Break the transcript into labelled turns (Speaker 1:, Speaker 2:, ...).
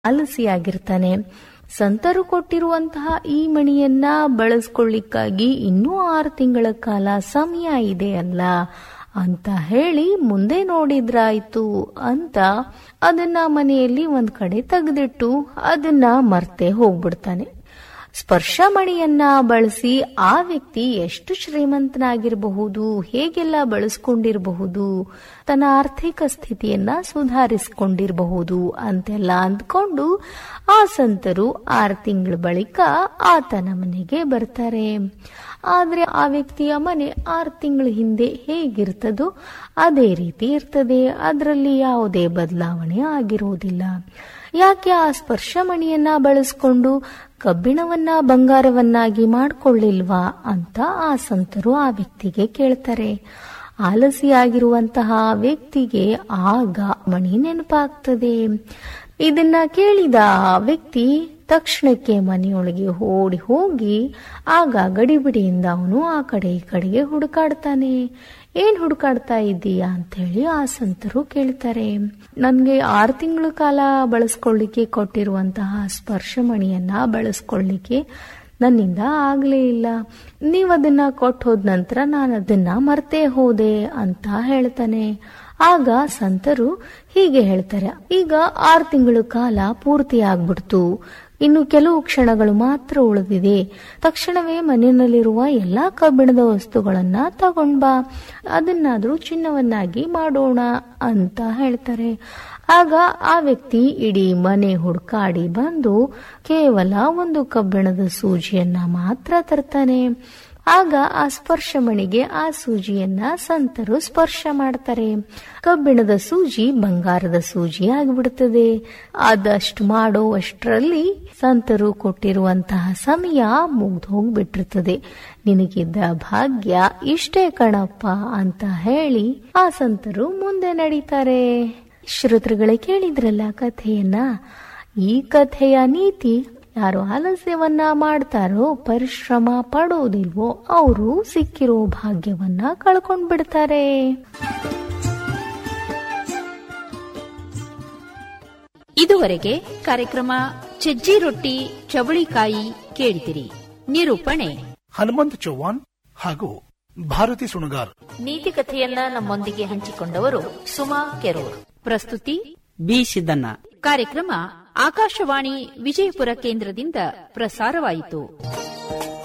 Speaker 1: ಆಲಸಿಯಾಗಿರ್ತಾನೆ ಸಂತರು ಕೊಟ್ಟಿರುವಂತಹ ಈ ಮಣಿಯನ್ನ ಬಳಸ್ಕೊಳ್ಳಿಕ್ಕಾಗಿ ಇನ್ನೂ ಆರು ತಿಂಗಳ ಕಾಲ ಸಮಯ ಇದೆ ಅಲ್ಲ ಅಂತ ಹೇಳಿ ಮುಂದೆ ನೋಡಿದ್ರಾಯ್ತು ಅಂತ ಅದನ್ನ ಮನೆಯಲ್ಲಿ ಒಂದ್ ಕಡೆ ತೆಗೆದಿಟ್ಟು ಅದನ್ನ ಮರ್ತೆ ಹೋಗ್ಬಿಡ್ತಾನೆ ಸ್ಪರ್ಶ ಮಣಿಯನ್ನ ಬಳಸಿ ಆ ವ್ಯಕ್ತಿ ಎಷ್ಟು ಶ್ರೀಮಂತನಾಗಿರಬಹುದು ಹೇಗೆಲ್ಲ ಬಳಸ್ಕೊಂಡಿರಬಹುದು ತನ್ನ ಆರ್ಥಿಕ ಸ್ಥಿತಿಯನ್ನ ಸುಧಾರಿಸಿಕೊಂಡಿರಬಹುದು ಅಂತೆಲ್ಲ ಅಂದ್ಕೊಂಡು ಆ ಸಂತರು ಆರು ತಿಂಗಳ ಬಳಿಕ ಆತನ ಮನೆಗೆ ಬರ್ತಾರೆ ಆದ್ರೆ ಆ ವ್ಯಕ್ತಿಯ ಮನೆ ಆರು ತಿಂಗಳ ಹಿಂದೆ ಹೇಗಿರ್ತದೋ ಅದೇ ರೀತಿ ಇರ್ತದೆ ಅದರಲ್ಲಿ ಯಾವುದೇ ಬದಲಾವಣೆ ಆಗಿರುವುದಿಲ್ಲ ಯಾಕೆ ಆ ಸ್ಪರ್ಶಮಣಿಯನ್ನ ಬಳಸ್ಕೊಂಡು ಕಬ್ಬಿಣವನ್ನ ಬಂಗಾರವನ್ನಾಗಿ ಮಾಡ್ಕೊಳ್ಳಿಲ್ವಾ ಅಂತ ಆ ಸಂತರು ಆ ವ್ಯಕ್ತಿಗೆ ಕೇಳ್ತಾರೆ ಆಲಸಿಯಾಗಿರುವಂತಹ ವ್ಯಕ್ತಿಗೆ ಆಗ ಮಣಿ ನೆನಪಾಗ್ತದೆ ಇದನ್ನ ಕೇಳಿದ ಆ ವ್ಯಕ್ತಿ ತಕ್ಷಣಕ್ಕೆ ಮನೆಯೊಳಗೆ ಓಡಿ ಹೋಗಿ ಆಗ ಗಡಿಬಿಡಿಯಿಂದ ಅವನು ಆ ಕಡೆ ಈ ಕಡೆಗೆ ಹುಡುಕಾಡ್ತಾನೆ ಏನ್ ಹುಡುಕಾಡ್ತಾ ಇದ್ದೀಯಾ ಅಂತ ಹೇಳಿ ಆ ಸಂತರು ಕೇಳ್ತಾರೆ ನನ್ಗೆ ಆರು ತಿಂಗಳ ಕಾಲ ಬಳಸ್ಕೊಳ್ಳಿಕ್ಕೆ ಕೊಟ್ಟಿರುವಂತಹ ಸ್ಪರ್ಶಮಣಿಯನ್ನ ಬಳಸ್ಕೊಳ್ಳಿಕ್ಕೆ ನನ್ನಿಂದ ಆಗ್ಲೇ ಇಲ್ಲ ನೀವ್ ಅದನ್ನ ಕೊಟ್ಟು ಹೋದ ನಂತರ ನಾನು ಅದನ್ನ ಮರ್ತೇ ಹೋದೆ ಅಂತ ಹೇಳ್ತಾನೆ ಆಗ ಸಂತರು ಹೀಗೆ ಹೇಳ್ತಾರೆ ಈಗ ಆರು ತಿಂಗಳ ಕಾಲ ಪೂರ್ತಿ ಆಗ್ಬಿಡ್ತು ಇನ್ನು ಕೆಲವು ಕ್ಷಣಗಳು ಮಾತ್ರ ಉಳಿದಿದೆ ತಕ್ಷಣವೇ ಮನೆಯಲ್ಲಿರುವ ಎಲ್ಲಾ ಕಬ್ಬಿಣದ ವಸ್ತುಗಳನ್ನ ತಗೊಂಡ್ ಬಾ ಅದನ್ನಾದ್ರೂ ಚಿನ್ನವನ್ನಾಗಿ ಮಾಡೋಣ ಅಂತ ಹೇಳ್ತಾರೆ ಆಗ ಆ ವ್ಯಕ್ತಿ ಇಡೀ ಮನೆ ಹುಡುಕಾಡಿ ಬಂದು ಕೇವಲ ಒಂದು ಕಬ್ಬಿಣದ ಸೂಜಿಯನ್ನ ಮಾತ್ರ ತರ್ತಾನೆ ಆಗ ಆ ಸ್ಪರ್ಶಮಣಿಗೆ ಆ ಸೂಜಿಯನ್ನ ಸಂತರು ಸ್ಪರ್ಶ ಮಾಡ್ತಾರೆ ಕಬ್ಬಿಣದ ಸೂಜಿ ಬಂಗಾರದ ಸೂಜಿ ಆಗಿಬಿಡುತ್ತದೆ ಆದಷ್ಟು ಮಾಡೋ ಅಷ್ಟರಲ್ಲಿ ಸಂತರು ಕೊಟ್ಟಿರುವಂತಹ ಸಮಯ ಮುಗ್ದು ಹೋಗ್ಬಿಟ್ಟಿರ್ತದೆ ನಿನಗಿದ್ದ ಭಾಗ್ಯ ಇಷ್ಟೇ ಕಣಪ್ಪ ಅಂತ ಹೇಳಿ ಆ ಸಂತರು ಮುಂದೆ ನಡೀತಾರೆ ಶ್ರೋತೃಗಳೇ ಕೇಳಿದ್ರಲ್ಲ ಕಥೆಯನ್ನ ಈ ಕಥೆಯ ನೀತಿ ಯಾರು ಆಲಸ್ಯವನ್ನ ಮಾಡ್ತಾರೋ ಪರಿಶ್ರಮ ಪಡೋದಿಲ್ವೋ ಅವರು ಸಿಕ್ಕಿರೋ ಭಾಗ್ಯವನ್ನ ಕಳ್ಕೊಂಡ್ ಬಿಡ್ತಾರೆ
Speaker 2: ಇದುವರೆಗೆ ಕಾರ್ಯಕ್ರಮ ಸಜ್ಜಿ ರೊಟ್ಟಿ ಚವಳಿಕಾಯಿ ಕೇಳಿದಿರಿ ನಿರೂಪಣೆ
Speaker 3: ಹನುಮಂತ್ ಚೌಹಾಣ್ ಹಾಗೂ ಭಾರತಿ ಸುಣಗಾರ್
Speaker 4: ನೀತಿ ಕಥೆಯನ್ನ ನಮ್ಮೊಂದಿಗೆ ಹಂಚಿಕೊಂಡವರು ಸುಮಾ ಕೆರೂರ್
Speaker 2: ಪ್ರಸ್ತುತಿ
Speaker 5: ಬೀಸಿದನ್ನ
Speaker 2: ಕಾರ್ಯಕ್ರಮ ಆಕಾಶವಾಣಿ ವಿಜಯಪುರ ಕೇಂದ್ರದಿಂದ ಪ್ರಸಾರವಾಯಿತು